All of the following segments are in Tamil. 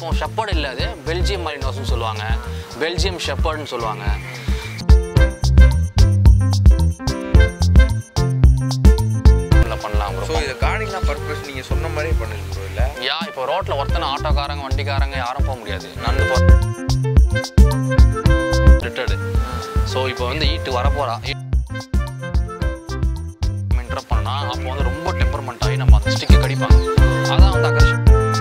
இருக்கும் ஷெப்பர்ட் இல்லை அது பெல்ஜியம் மலினோஸ்னு சொல்லுவாங்க பெல்ஜியம் ஷெப்பர்ட்னு சொல்லுவாங்க இல்லை பண்ணலாம் ஸோ ப்ரோ இதை கார்டிங்லாம் பர்பஸ் நீங்கள் சொன்ன மாதிரியே பண்ணுங்க ப்ரோ இல்லை யா இப்போ ரோட்டில் ஒருத்தனை ஆட்டோக்காரங்க வண்டிக்காரங்க யாரும் போக முடியாது நண்டு போ ரிட்டர்டு ஸோ இப்போ வந்து ஈட்டு வரப்போறா இன்டர் பண்ணா அப்போ வந்து ரொம்ப டெம்பர்மெண்ட் ஆகி நம்ம அந்த ஸ்டிக்கை கடிப்பாங்க அதான் வந்து aggression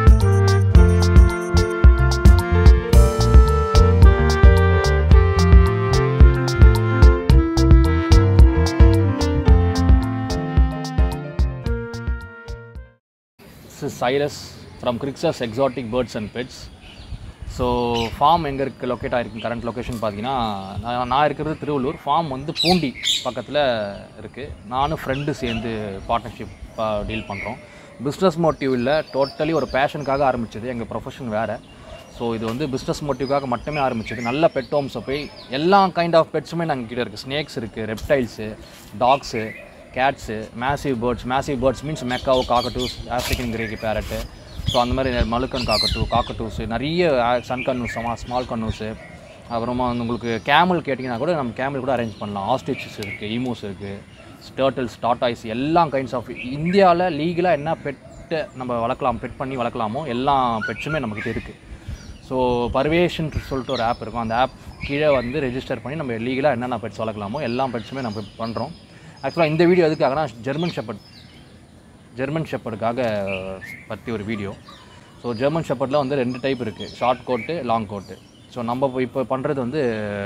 This is Cyrus from Crixus Exotic Birds and Pets. So farm எங்கே இருக்குது லொக்கேட் ஆகிருக்கு கரண்ட் லொக்கேஷன் பார்த்தீங்கன்னா நான் நான் இருக்கிறது திருவள்ளூர் ஃபார்ம் வந்து பூண்டி பக்கத்தில் இருக்குது நானும் ஃப்ரெண்டு சேர்ந்து பார்ட்னர்ஷிப் டீல் பண்ணுறோம் பிஸ்னஸ் மோட்டிவ் இல்லை டோட்டலி ஒரு பேஷனுக்காக ஆரம்பிச்சது எங்கள் ப்ரொஃபஷன் வேறு ஸோ இது வந்து பிஸ்னஸ் மோட்டிவ்காக மட்டுமே ஆரம்பிச்சது நல்ல பெட் ஹோம்ஸை போய் எல்லா கைண்ட் ஆஃப் பெட்ஸுமே நாங்கள் கிட்ட இருக்குது ஸ்னேக்ஸ் இருக்குது reptiles dogs cats massive birds massive birds means macaw cockatoos African grey parrot so அந்த மாதிரி மலுக்கன் காக்கட்டூ காக்கட்டூஸு நிறைய சன் கன்னூஸ் ஸ்மால் கன்னூஸு அப்புறமா வந்து உங்களுக்கு கேமல் கேட்டிங்கன்னா கூட நம்ம கேமல் கூட அரேஞ்ச் பண்ணலாம் ஆஸ்ட்ரிச்சஸ் இருக்குது ஈமூஸ் இருக்குது டேர்ட்டில்ஸ் டாட்டாய்ஸ் எல்லா கைண்ட்ஸ் ஆஃப் இந்தியாவில் லீகலாக என்ன பெட்டு நம்ம வளர்க்கலாம் பெட் பண்ணி வளர்க்கலாமோ எல்லா பெட்ஸுமே நம்மக்கிட்ட இருக்குது ஸோ பர்வேஷன் சொல்லிட்டு ஒரு ஆப் இருக்கும் அந்த ஆப் கீழே வந்து ரெஜிஸ்டர் பண்ணி நம்ம லீகலாக என்னென்ன பெட்ஸ் வளர்க்கலாமோ எல்லா பெட்ஸுமே நம்ம பண்ணுறோம் ஆக்சுவலாக இந்த வீடியோ எதுக்காகனா ஜெர்மன் ஷெப்பர்ட் ஜெர்மன் ஷெப்பர்டுக்காக பற்றி ஒரு வீடியோ ஸோ ஜெர்மன் ஷெப்பர்டில் வந்து ரெண்டு டைப் இருக்குது short coat long coat so நம்ம இப்போ இப்போ பண்ணுறது வந்து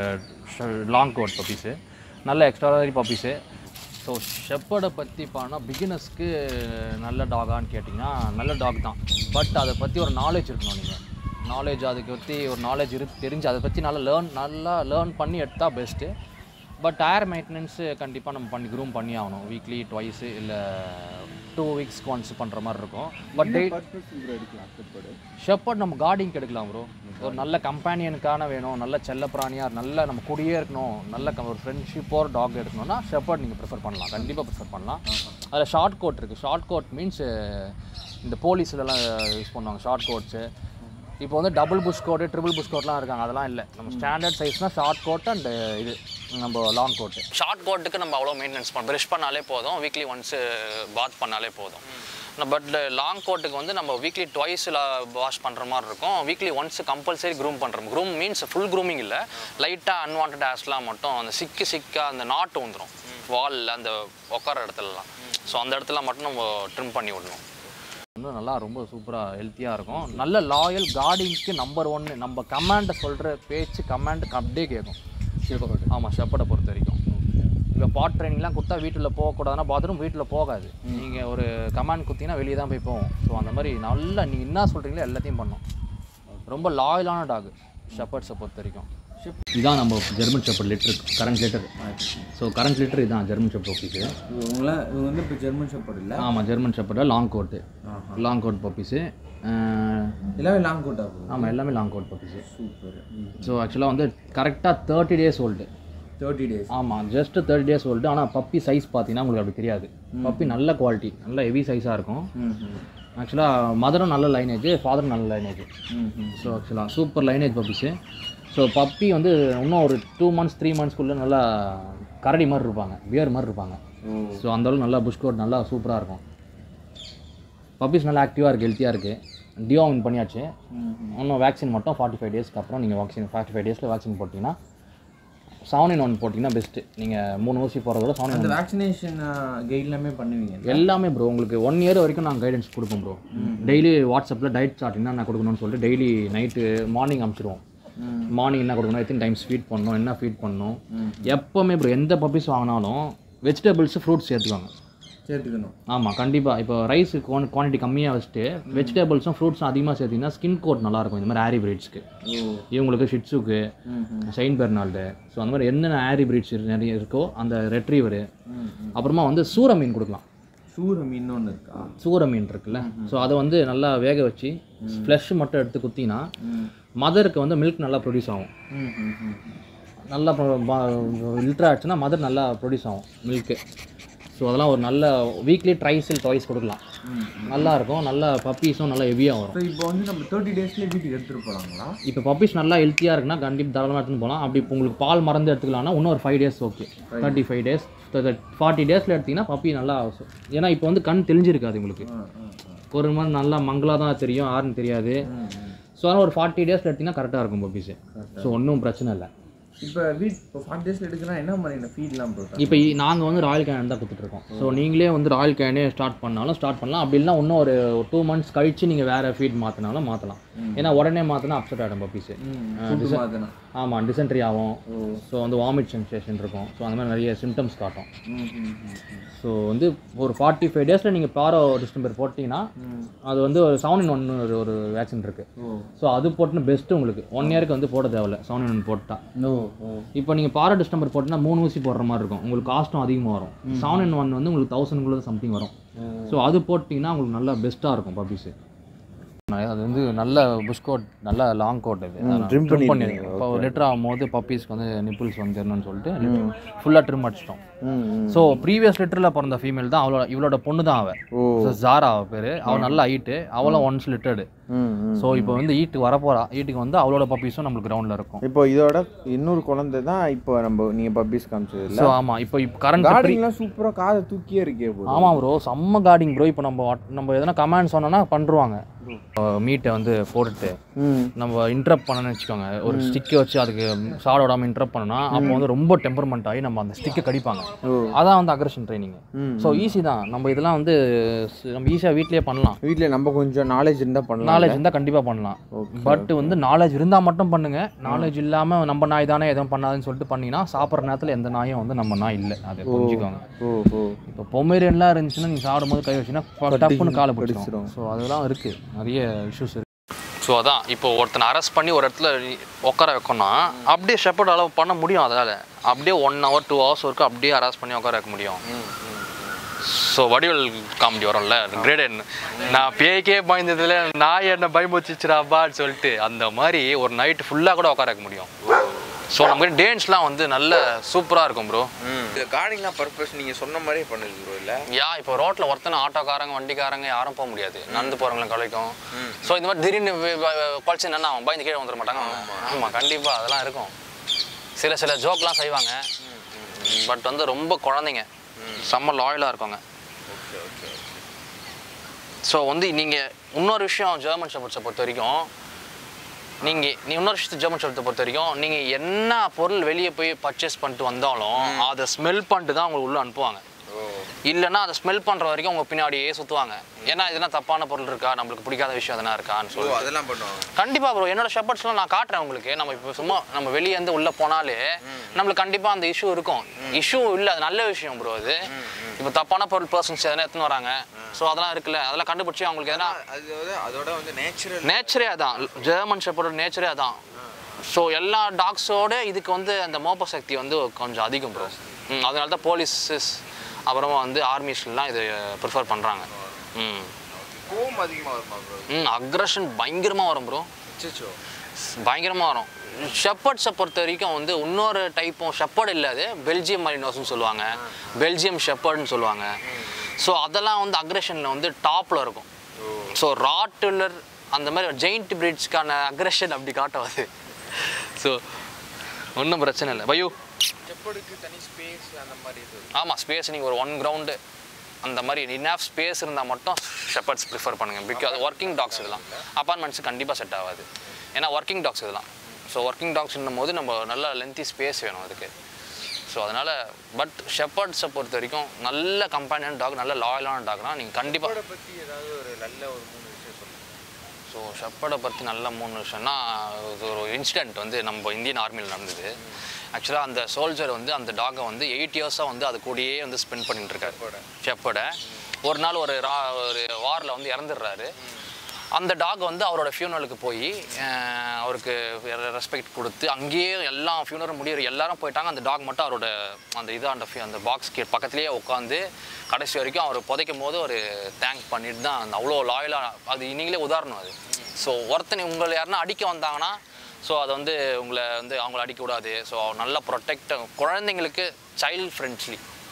லாங் கோட் பப்பீஸு நல்ல எக்ஸ்ட்ராடனரி பப்பீஸு ஸோ ஷெப்பர்டை பற்றி பார்த்தா பிகினர்ஸ்க்கு நல்ல டாகான்னு கேட்டிங்கன்னா நல்ல டாக் தான் பட் அதை பற்றி ஒரு நாலேஜ் இருக்கணும் நீங்கள் நாலேஜ் அதுக்கு பற்றி ஒரு நாலேஜ் இருக்கு தெரிஞ்சு அதை பற்றி நல்லா லேர்ன் நல்லா லேர்ன் பண்ணி எடுத்தால் பெஸ்ட்டு பட் ஏர் மெயின்டெனன்ஸு கண்டிப்பாக நம்ம பண்ணி க்ரூம் பண்ணி ஆகணும் வீக்லி ட்வைஸு இல்லை டூ வீக்ஸ்க்கு ஒன்ஸ் பண்ணுற மாதிரி இருக்கும் பட் டே ஷெப்பர்ட் நம்ம கார்டிங்க்கு எடுக்கலாம் ப்ரோ ஒரு நல்ல கம்பேனியனுக்கான வேணும் நல்ல செல்லப்பிராணியாக நல்ல நம்ம கூடயே இருக்கணும் நல்ல க- ஒரு ஃப்ரெண்ட்ஷிப்போர் டாக் எடுக்கணும்னா ஷெப்பர்ட் நீங்கள் ப்ரிஃபர் பண்ணலாம் கண்டிப்பாக ப்ரிஃபர் பண்ணலாம் அதில் ஷார்ட் கோட் இருக்குது ஷார்ட் கோட் மீன்ஸ் இந்த போலீஸ்லலாம் யூஸ் பண்ணுவாங்க ஷார்ட் கோட்ஸு இப்போ வந்து double plush coat triple plush கோட்லாம் இருக்காங்க அதெல்லாம் இல்லை நம்ம ஸ்டாண்டர்ட் சைஸ்னால் ஷார்ட் கோட் அண்ட் இது நம்ம லாங் கோட்டு ஷார்ட் கோட்டுக்கு நம்ம அவ்வளோ மெயின்டெனன்ஸ் பண்ண ப்ரஷ் பண்ணாலே போதும் வீக்லி ஒன்ஸு பாத் பண்ணாலே போதும் பட் லாங் கோட்டுக்கு வந்து நம்ம வீக்லி ட்வைஸில் வாஷ் பண்ணுற மாதிரி இருக்கும் வீக்லி ஒன்ஸ் கம்பல்சரி க்ரூம் பண்ணுறோம் க்ரூம் மீன்ஸ் ஃபுல் க்ரூமிங் இல்லை லைட்டாக அன்வான்ட் ஆஸ்லாம் மட்டும் அந்த சிக்கு சிக்காக அந்த நாட்டு வந்துடும் வாலில் அந்த உட்கார இடத்துலலாம் ஸோ அந்த இடத்துல மட்டும் நம்ம ட்ரிம் பண்ணி விடணும் வந்து நல்லா ரொம்ப சூப்பராக ஹெல்த்தியாக இருக்கும் நல்ல லாயல் கார்டிங்க்கு நம்பர் ஒன்று நம்ம கமாண்டை சொல்கிற பேச்சு கமாண்டுக்கு அப்படியே கேட்கும் ஆமாம் ஷெப்பர்டை பொறுத்த வரைக்கும் இப்போ பாட் ட்ரைனிங்லாம் கொடுத்தா வீட்டில் போகக்கூடாதுன்னா பாத்ரூம் வீட்டில் போகாது நீங்கள் ஒரு கமாண்ட் குத்தினா வெளியே தான் போய் போவோம் ஸோ அந்த மாதிரி நல்லா நீங்கள் என்ன சொல்கிறீங்களோ எல்லாத்தையும் பண்ணும் ரொம்ப லாயலான டாக் ஷெப்பர்ட்ஸை பொறுத்த வரைக்கும் இதான் நம்ம German shepherd litter current litter so current litter இதான் ஜெர்மன் ஷெப்பர்ட் ஆஃபீஸு இவங்கள இவங்க வந்து இப்போ ஜெர்மன் ஷெப்பர்ட் இல்லை ஆமாம் ஜெர்மன் ஷெப்பர்டில் long coat long coat puppies எல்லாமே லாங் கோட் ஆகும் ஆமாம் எல்லாமே long coat puppies super so ஆக்சுவலாக வந்து கரெக்டாக thirty days old thirty days ஆமாம் ஜஸ்ட் தேர்ட்டி டேஸ் ஓல்டு ஆனால் பப்பி சைஸ் பார்த்தீங்கன்னா உங்களுக்கு அப்படி தெரியாது பப்பி நல்ல குவாலிட்டி நல்ல ஹெவி சைஸாக இருக்கும் ம் ஆக்சுவலாக மதரும் நல்ல லைனேஜ் ஃபாதரும் நல்ல லைனேஜ் ம் ம் ஸோ ஆக்சுவலாக super lineage puppies so puppy வந்து இன்னும் ஒரு டூ மந்த்ஸ் த்ரீ மந்த்ஸ்க்குள்ளே நல்லா கரடி மாதிரி இருப்பாங்க பியர் மாதிரி இருப்பாங்க ஓ ஸோ அந்தளவுக்கு நல்லா புஷ்கோட் நல்லா சூப்பராக இருக்கும் பப்பீஸ் நல்லா ஆக்டிவாக இருக்குது ஹெல்த்தியாக இருக்குது டியோவின் பண்ணியாச்சு ம் இன்னும் வேக்சின் மட்டும் ஃபார்ட்டி ஃபைவ் டேஸ்க்கு அப்புறம் நீங்கள் வேக்சின் ஃபார்ட்டி ஃபைவ் டேஸில் வேக்சின் போட்டிங்கன்னா செவன் இன் ஒன் போட்டிங்கன்னா பெஸ்ட்டு நீங்கள் மூணு ஊசி போகிறதோட செவன் அந்த வேக்சினேஷன் கைட் எல்லாமே பண்ணுவீங்க எல்லாமே ப்ரோ உங்களுக்கு ஒன் இயர் வரைக்கும் நாங்கள் கைடன்ஸ் கொடுப்போம் ப்ரோ டெய்லி வாட்ஸ்அப்பில் டயட் சார்ட் என்ன கொடுக்கணும்னு சொல்லிட்டு டெய்லி நைட்டு மார்னிங் அனுப்பிச்சிடுவோம் ம் மார்னிங் என்ன கொடுக்கணும் எத்தனை டைம்ஸ் ஃபீட் பண்ணணும் என்ன ஃபீட் பண்ணணும் எப்போவுமே ப்ரோ எந்த பப்பீஸ் வாங்கினாலும் வெஜிடபிள்ஸ் ஃப்ரூட்ஸ் சேர்த்துவாங்க சேர்த்துக்கணும் ஆமாம் கண்டிப்பாக இப்போ ரைஸ் குவான்டிட்டி கம்மியாக வச்சுட்டு வெஜிடபிள்ஸும் ஃப்ரூட்ஸும் அதிகமாக சேர்த்திங்கன்னா ஸ்கின் கோட் நல்லாயிருக்கும் இந்த மாதிரி ஆரி பிரீட்ஸ்க்கு ஓ இவங்களுக்கு ஷிட்ஸுக்கு ம் ம் சைன் பெர்னால்டு ஸோ அந்த மாதிரி என்னென்ன ஆரி பிரீட்ஸ் நிறைய இருக்கோ அந்த ரெட்ரீவரு ம் ம் அப்புறமா வந்து சூர மீன் கொடுக்கலாம் சூர மீன் ஒன்று இருக்கா சூர மீன் இருக்குல்ல ஸோ அதை வந்து நல்லா வேக வச்சு ஃப்ளஷ் மட்டும் எடுத்து குத்தினா ம் மதருக்கு வந்து மில்க் நல்லா ப்ரொடியூஸ் ஆகும் ம் ம் ம் நல்லா லிட்டர் ஆச்சுன்னா மதர் நல்லா ப்ரொடியூஸ் ஆகும் மில்க்கு ஸோ அதெல்லாம் ஒரு நல்ல வீக்லி ட்ரைஸில் டாய்ஸ் கொடுக்கலாம் நல்லா இருக்கும் நல்ல பப்பீஸும் நல்லா ஹெவியாக வரும் ஸோ இப்போ வந்து நம்ம தேர்ட்டி டேஸ்லேயே வீட்டுக்கு எடுத்துகிட்டு போகலாங்களா இப்போ பப்பீஸ் நல்லா ஹெல்த்தியாக இருக்குன்னா கண்டிப்பாக தாராளமாக எடுத்துன்னு போகலாம் அப்படி இப்போ உங்களுக்கு பால் மறந்து எடுத்துக்கலாம்னா இன்னும் ஒரு five days okay thirty five days forty டேஸில் எடுத்தீங்கன்னா பப்பி நல்லா ஏன்னா இப்போ வந்து கண் தெரிஞ்சிருக்காது உங்களுக்கு ஆ ஆ ஆ ஒரு மாதிரி நல்லா மங்களாக தான் தெரியும் யாருன்னு தெரியாது ஸோ அதனால் ஒரு ஃபார்ட்டி டேஸில் எடுத்தீங்கன்னா கரெக்டாக இருக்கும் பப்பீஸு ஸோ ஒன்றும் பிரச்சனை இல்லை இப்போ வீட் இப்போ ஃபார்ட்டி டேஸில் எடுக்கலாம் என்ன மாதிரியான ஃபீட்லாம் போட்டா இப்போ நாங்கள் வந்து ராயல் கேன் தான் கொடுத்துட்ருக்கோம் ஸோ நீங்களே வந்து ராயல் கேனே ஸ்டார்ட் பண்ணாலும் ஸ்டார்ட் பண்ணலாம் அப்படி இல்லைனா இன்னும் ஒரு டூ மந்த்ஸ் கழிச்சு நீங்கள் வேறு ஃபீட் மாற்றினாலும் மாற்றலாம் ஏன்னா உடனே மாற்றினா அப்செட் ஆகிடும் பப்பீஸு ஃபுட்டு மாற்றினா ஆமாம் டிசென்ட்ரி ஆகும் ஸோ வந்து வாமிட் சென்சேஷன் இருக்கும் ஸோ அந்த மாதிரி நிறைய சிம்டம்ஸ் காட்டும் ம் ம் ம் ஸோ வந்து ஒரு ஃபார்ட்டி ஃபைவ் டேஸில் நீங்கள் பாரோ டிஸ்டம்பர் போட்டிங்கன்னா அது வந்து ஒரு செவன் இன் ஒன் ஒரு ஒரு வேக்சின் இருக்குது ஓ ஸோ அது போட்டுன்னு பெஸ்ட்டு உங்களுக்கு ஒன் இயருக்கு வந்து போட தேவையில்ல செவன் இன் ஒன் போட்டால் ஓ ஓ இப்போ நீங்கள் பாரா டிஸ்டம்பர் போட்டினா மூணு ஊசி போடுற மாதிரி இருக்கும் உங்களுக்கு காஸ்ட்டும் அதிகமாக வரும் செவன் இன் ஒன் வந்து உங்களுக்கு தௌசண்ட்குள்ளே சம்திங் வரும் ஸோ அது போட்டிங்கன்னா உங்களுக்கு நல்லா பெஸ்ட்டாக இருக்கும் பப்பீஸு அது வந்து நல்ல புஷ் கோட் நல்ல லாங் கோட் இது ட்ரிம் பண்ணி இப்போ ஒரு லிட்டர் ஆகும்போது பப்பீஸ்க்கு வந்து நிப்பிள்ஸ் வந்துடணும்னு சொல்லிட்டு ஃபுல்லாக ட்ரிம் அடிச்சிட்டோம் ம் ம் ஸோ ப்ரீவியஸ் லிட்டரில் பிறந்த ஃபீமேல் தான் அவளோட இவளோட பொண்ணு தான் அவள் ஓ ஸோ ஜாரா அவள் பேர் அவள் நல்ல ஹைட்டு அவளும் ஒன்ஸ் லிட்டர்டு ம் ம் ஸோ இப்போ வந்து ஈட்டு வரப்போறா ஈட்டுக்கு வந்து அவளோட பப்பீஸும் நம்மளுக்கு கிரவுண்டில் இருக்கும் இப்போ இதோட இன்னொரு குழந்தை தான் இப்போ நம்ம நீங்க பப்பீஸ் காமிச்சது இல்ல ஸோ ஆமாம் இப்போ இப்போ கரண்ட் கார்டிங்லாம் சூப்பரா காதை தூக்கியே இருக்கே போது ஆமாம் ப்ரோ செம்ம கார்டிங் ப்ரோ இப்போ நம்ம வாட்- நம்ம எதனா கமெண்ட் சொன்னோன்னா பண்ணுருவாங்க மீட்டை வந்து போட்டுட்டு ம் நம்ம இன்ட்ரப்ட் பண்ணணும்னு வச்சுக்கோங்க ஒரு ஸ்டிக்கை வச்சு அதுக்கு சாட விடாமல் இன்ட்ரப்ட் பண்ணோம்னா அப்போ வந்து ரொம்ப டெம்பர்மெண்ட் ஆகி நம்ம அந்த ஸ்டிக்கை கடிப்பாங்க அதான் வந்து அக்ரஷன் ட்ரைனிங் ம். ஸோ ஈஸி தான் நம்ம இதெல்லாம் வந்து ஸ்- நம்ம ஈஸியாக வீட்லயே பண்ணலாம் வீட்ல நம்ம கொஞ்சம் நாலேஜ் இருந்தா பண்ணலாம் நாலேஜ் இருந்தால் கண்டிப்பாக பண்ணலாம் பட் வந்து நாலேஜ் இருந்தால் மட்டும் பண்ணுங்க நாலேஜ் இல்லாமல் நம்ம நாய் தானே எதுவும் பண்ணாதுன்னு சொல்லிட்டு பண்ணீங்கன்னா சாப்பிட்ற நேரத்தில் எந்த நாயும் வந்து நம்ம நாய் இல்லை அதை புரிஞ்சுக்கோங்க ஓ ஓ இப்போ பொமேரியன்லாம் இருந்துச்சுன்னா நீங்கள் சாப்பிடும்போது கை வச்சுன்னா டப்புன்னு காலை பிடிச்சிடும் ஸோ அதெல்லாம் இருக்குது நிறைய இஷ்யூஸ் இருக்கு ஸோ அதான் இப்போ ஒருத்தனை அரெஸ்ட் பண்ணி ஒரு இடத்துல உட்கார வைக்கணும்னா அப்படியே ஷெப்பர்ட் அளவு பண்ண முடியும் அதனால் அப்படியே ஒன் ஹவர் டூ ஹவர்ஸ் வரைக்கும் அப்படியே அரெஸ்ட் பண்ணி உட்கார வைக்க முடியும் ஸோ வடிவல் காமெடி வரும்ல கிரேட் நான் பேய்க்கே பயந்ததுல நாய் என்ன பயமுச்சிச்சுடாப்பான்னு சொல்லிட்டு அந்த மாதிரி ஒரு நைட் ஃபுல்லாக கூட உட்கார வைக்க முடியும் ஸோ நம்ம டேன்ஸ்லாம் வந்து நல்ல சூப்பராக இருக்கும் ப்ரோ ம் இது கார்டிங்லாம் பர்பஸ் நீங்கள் சொன்ன மாதிரியே பண்ணுது ப்ரோ இல்லை யா இப்போ ரோட்டில் ஒருத்தனை ஆட்டோக்காரங்க வண்டிக்காரங்க யாரும் போக முடியாது நடந்து போகிறவங்களும் கலைக்கும் ஸோ இந்த மாதிரி திடீர்னு குழச்சி என்ன அவன் பயந்து கீழே வந்துட மாட்டாங்க ஆமாம் கண்டிப்பாக அதெல்லாம் இருக்கும் சில சில ஜோக்லாம் செய்வாங்க பட் வந்து ரொம்ப குழந்தைங்க செம்ம லாயலாக இருக்கவங்க ஸோ வந்து நீங்கள் இன்னொரு விஷயம் ஜெர்மன் ஷெப்பர்ட்ஸை பொறுத்த வரைக்கும் நீங்கள் நீ இன்னொரு விஷயத்தை ஜெர்மன் ஷெப்பர்ட்டை பொறுத்த வரைக்கும் நீங்கள் என்ன பொருள் வெளியே போய் பர்ச்சேஸ் பண்ணிட்டு வந்தாலும் அதை ஸ்மெல் பண்ணிட்டு தான் உங்களுக்கு உள்ளே அனுப்புவாங்க இல்லைன்னா அதை ஸ்மெல் பண்ணுற வரைக்கும் உங்க பின்னாடியே சுற்றுவாங்க ஏன்னா இதெல்லாம் தப்பான பொருள் இருக்கா நம்மளுக்கு பிடிக்காத விஷயம் எதனா இருக்கான்னு ஓ சொல்லி அதெல்லாம் பண்ணுவாங்க கண்டிப்பா ப்ரோ என்னோட ஷெப்பர்ட்ஸ்லாம் நான் காட்டுறேன் உங்களுக்கு நம்ம இப்போ சும்மா நம்ம வெளியே இருந்து உள்ள போனாலே நம்மளுக்கு கண்டிப்பா அந்த இஷ்யூ இருக்கும் இஷ்யூ இல்லை அது நல்ல விஷயம் ப்ரோ அது இப்போ தப்பான பொருள் பர்சன்ஸ் எதனா எடுத்துன்னு வராங்க ஸோ அதெல்லாம் இருக்குல்ல அதெல்லாம் கண்டுபிடிச்சி அவங்களுக்கு எதனா அது வந்து அதோட வந்து நேச்சுரல் நேச்சரே அதான் ஜெர்மன் ஷெப்பர்டோட நேச்சரே அதான் ஸோ எல்லா டாக்ஸோட இதுக்கு வந்து அந்த மோப்ப சக்தி வந்து கொஞ்சம் அதிகம் ப்ரோ அதனால தான் போலீஸஸ் அப்புறமா வந்து ஆர்மிஸ்லாம் இதை ப்ரிஃபர் பண்ணுறாங்க ம் கோவம் அதிகமாக வருமா ப்ரோ ம் அக்ரஷன் பயங்கரமாக வரும் ப்ரோ அச்சோ பயங்கரமாக வரும் ஷெப்பர்ட்ஸை பொறுத்த வரைக்கும் வந்து இன்னொரு டைப்பும் ஷெப்பர்ட் இல்லை அது பெல்ஜியம் மரினோஸ்னு சொல்லுவாங்க பெல்ஜியம் ஷெப்பர்ட்னு சொல்லுவாங்க ஸோ அதெல்லாம் வந்து அக்ரஷனில் வந்து டாப்பில் இருக்கும் ஸோ ராட்டுலர் அந்த மாதிரி ஜெயிண்ட் பிரீட்ஸ்க்கான அக்ரஷன் அப்படி காட்டாது ஸோ ஒன்றும் பிரச்சனை இல்லை பையோ செப்படுக்கு தனி ஸ்பேஸ் அந்த மாதிரி இது ஆமாம் ஸ்பேஸ் நீங்கள் ஒரு ஒன் கிரவுண்டு அந்த மாதிரி இனாஃப் ஸ்பேஸ் இருந்தால் மட்டும் ஷெப்பர்ட்ஸ் ப்ரிஃபர் பண்ணுங்கள் பிகாஸ் ஒர்க்கிங் டாக்ஸ் இதெல்லாம் அப்பார்ட்மெண்ட்ஸ் கண்டிப்பாக செட் ஆகாது ஏன்னா ஒர்க்கிங் டாக்ஸ் இதெல்லாம் ஸோ ஒர்க்கிங் டாக்ஸ்ன்னும் போது நம்ம நல்ல லென்த்தி ஸ்பேஸ் வேணும் அதுக்கு ஸோ அதனால் பட் ஷெப்பர்ட்ஸை பொறுத்த வரைக்கும் நல்ல கம்பேனியன் டாக் நல்ல லாயலான டாக்னா நீங்கள் கண்டிப்பாக செப்படை பற்றி ஏதாவது ஒரு நல்ல ஒரு மூணு விஷயம் சொல்லுங்கள் ஸோ ஷெப்பர்டை பற்றி நல்ல மூணு விஷயம்னா இது ஒரு இன்சிடெண்ட் வந்து நம்ம இந்தியன் ஆர்மியில் நடந்தது ஆக்சுவலாக அந்த சோல்ஜர் வந்து அந்த டாகை வந்து எயிட் இயர்ஸாக வந்து அது கூடயே வந்து ஸ்பெண்ட் பண்ணிட்டு இருக்காரு ஷெப்பர்டை ஒரு நாள் ஒரு ரா ஒரு வாரில் வந்து இறந்துடுறாரு அந்த டாக் வந்து அவரோட ஃபியூனலுக்கு போய் அஹ், அவருக்கு ரெஸ்பெக்ட் கொடுத்து அங்கேயே எல்லாம் ஃபியூனரும் முடியிற எல்லாரும் போயிட்டாங்க அந்த டாக் மட்டும் அவரோட அந்த இது அந்த fi- அந்த பாக்ஸ் பக்கத்துலேயே உட்காந்து கடைசி வரைக்கும் அவர் புதைக்கும் போது ஒரு தேங்க் பண்ணிட்டு தான் அந்த அவ்வளோ லாயலாக அது நீங்களே உதாரணம் அது ஸோ ஒருத்தனை உங்களை யாருன்னா அடிக்க வந்தாங்கன்னா ஸோ அதை வந்து உங்களை வந்து அவங்கள அடிக்க கூடாது ஸோ நல்லா ப்ரொடெக்ட் குழந்தைங்களுக்கு சைல்ட் ஃப்ரெண்ட்லி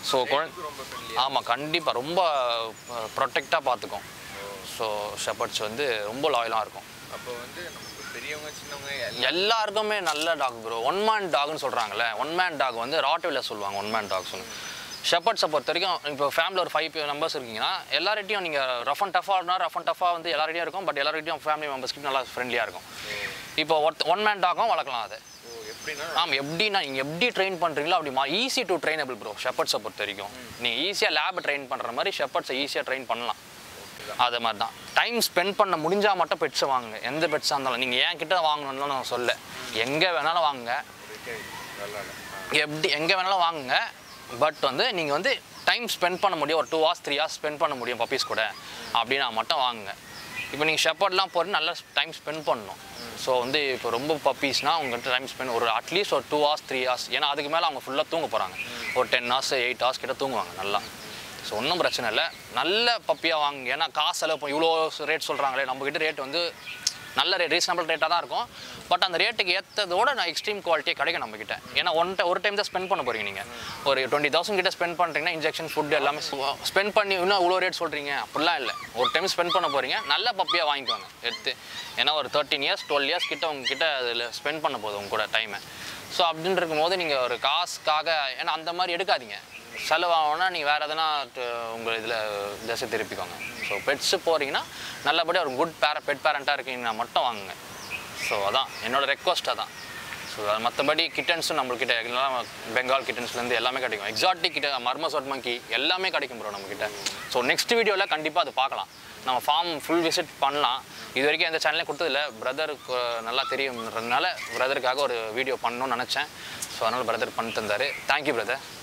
ஸோ குழந்தை ஆமாம் கண்டிப்பாக ரொம்ப ப்ரொடெக்டாக பார்த்துக்கும் ஸோ ஷெப்பர்ட்ஸ் வந்து ரொம்ப லாயலாக இருக்கும் அப்போ வந்து நமக்கு பெரியவங்க சின்னவங்க எல்லாம் எல்லாருக்குமே நல்ல டாக் ப்ரோ ஒன் மேன் டாக்னு சொல்கிறாங்கல்ல ஒன் மேன் டாக் வந்து ராட்வில்ல சொல்லுவாங்க ஒன் மேன் டாக்ஸ்னு ஷெப்பர்ட்ஸை பொறுத்த வரைக்கும் இப்போ ஃபேமிலி ஒரு ஃபைவ் மெம்பர்ஸ் இருக்கீங்கன்னா எல்லார்கிட்டையும் நீங்கள் ரஃப் அண்ட் டஃபாக ரஃப் அண்ட் டஃபாக வந்து எல்லார்கிட்டையும் இருக்கும் பட் எல்லார்கிட்டையும் ஃபேமிலி மெம்பர்ஸ்க்கு நல்லா ஃப்ரெண்ட்லியாக இருக்கும் இப்போ ஒருத்த ஒன் மேன் டாகும் வளர்க்கலாம் அதை ஓ எப்படின்னா ஆமாம் எப்படின்னா நீங்கள் எப்படி ட்ரெயின் பண்ணுறீங்களோ அப்படி மா ஈஸி டு ட்ரைனபிள் ப்ரோ ஷெப்பர்ட்ஸை பொறுத்த வரைக்கும் நீங்கள் ஈஸியாக லேப் ட்ரெயின் பண்ணுற மாதிரி ஷெப்பர்ட்ஸை ஈஸியாக ட்ரெயின் பண்ணலாம் அது மாதிரி தான் டைம் ஸ்பெண்ட் பண்ண முடிஞ்சால் மட்டும் பெட்ஸை வாங்குங்க எந்த பெட்ஸாக இருந்தாலும் நீங்கள் என் கிட்ட வாங்கணும்னு நான் சொல்ல எங்கே வேணாலும் வாங்குங்க நல்லா இல்லை எப்படி எங்கே வேணாலும் வாங்குங்க பட் வந்து நீங்கள் வந்து டைம் ஸ்பெண்ட் பண்ண முடியும் ஒரு two hours three hours spend பண்ண முடியும் பப்பீஸ் கூட அப்படின்னா மட்டும் வாங்குங்க இப்போ நீங்கள் ஷெப்பர்ட்லாம் போகிற நல்லா டைம் ஸ்பெண்ட் பண்ணணும் ஸோ வந்து இப்போ ரொம்ப பப்பீஸ்னால் உங்கள்கிட்ட டைம் ஸ்பெண்ட் ஒரு அட்லீஸ்ட் ஒரு டூ ஹவர்ஸ் த்ரீ ஹவர்ஸ் ஏன்னா அதுக்கு மேலே அவங்க ஃபுல்லாக தூங்க போகிறாங்க ஒரு டென் ஹவர்ஸ் எயிட் ஹவர்ஸ் கிட்ட தூங்குவாங்க நல்லா ஸோ ஒன்றும் பிரச்சனை இல்லை நல்ல பப்பியாக வாங்குங்க ஏன்னா காசு செலவு பண்ணி இவ்வளோ ரேட் சொல்கிறாங்களே நம்மக்கிட்ட ரேட் வந்து நல்ல ரேட் ரீசனபிள் ரேட்டாக தான் இருக்கும் பட் அந்த ரேட்டுக்கு ஏற்றதோட நான் எக்ஸ்ட்ரீம் குவாலிட்டியே கிடைக்கும் நம்மக்கிட்ட ஏன்னா ஒன் ட ஒரு டைம் தான் ஸ்பெண்ட் பண்ண போகிறீங்க நீங்கள் ஒரு டுவெண்ட்டி தௌசண்ட் கிட்ட ஸ்பெண்ட் பண்ணுறீங்கன்னா இன்ஜெக்ஷன் ஃபுட் எல்லாமே ஸ்பெண்ட் பண்ணி இன்னும் இவ்வளோ ரேட் சொல்கிறீங்க அப்படிலாம் இல்லை ஒரு டைம் ஸ்பெண்ட் பண்ண போகிறீங்க நல்ல பப்பியாக வாங்கிக்கோங்க எடுத்து ஏன்னா ஒரு தேர்ட்டின் இயர்ஸ் டுவெல் இயர்ஸ் கிட்ட உங்ககிட்ட அதில் ஸ்பெண்ட் பண்ண போகுது உங்க கூட டைமை ஸோ அப்படின்னு இருக்கும்போது நீங்கள் ஒரு காசுக்காக ஏன்னா அந்த மாதிரி எடுக்காதீங்க செலவாகனா நீங்கள் வேறு எதனா டு- உங்கள் இதில் திசை திருப்பிக்கோங்க ஸோ பெட்ஸு போகிறீங்கன்னா நல்லபடியாக ஒரு குட் பேர பெட் பேரண்ட்டாக இருக்கீங்கன்னா மட்டும் வாங்குங்க ஸோ அதான் என்னோட ரெக்வஸ்ட் அதான் ஸோ மற்றபடி கிட்டன்ஸும் நம்மள்கிட்ட எல்லாம் பெங்கால் கிட்டன்ஸ்லேருந்து எல்லாமே கிடைக்கும் எக்ஸாட்டிக் கிட்ட மர்மசோட் மங்கி எல்லாமே கிடைக்கும் ப்ரோ நம்மக்கிட்ட ஸோ நெக்ஸ்ட் வீடியோவில் கண்டிப்பாக அது பார்க்கலாம் நம்ம ஃபார்ம் ஃபுல் விசிட் பண்ணலாம் இது வரைக்கும் எந்த சேனலையும் கொடுத்ததில்ல பிரதருக்கு நல்லா தெரியும்ன்றதுனால பிரதருக்காக ஒரு வீடியோ பண்ணணும்னு நினச்சேன் ஸோ அதனால் பிரதர் பண்ணி தந்தார் தேங்க்யூ பிரதர்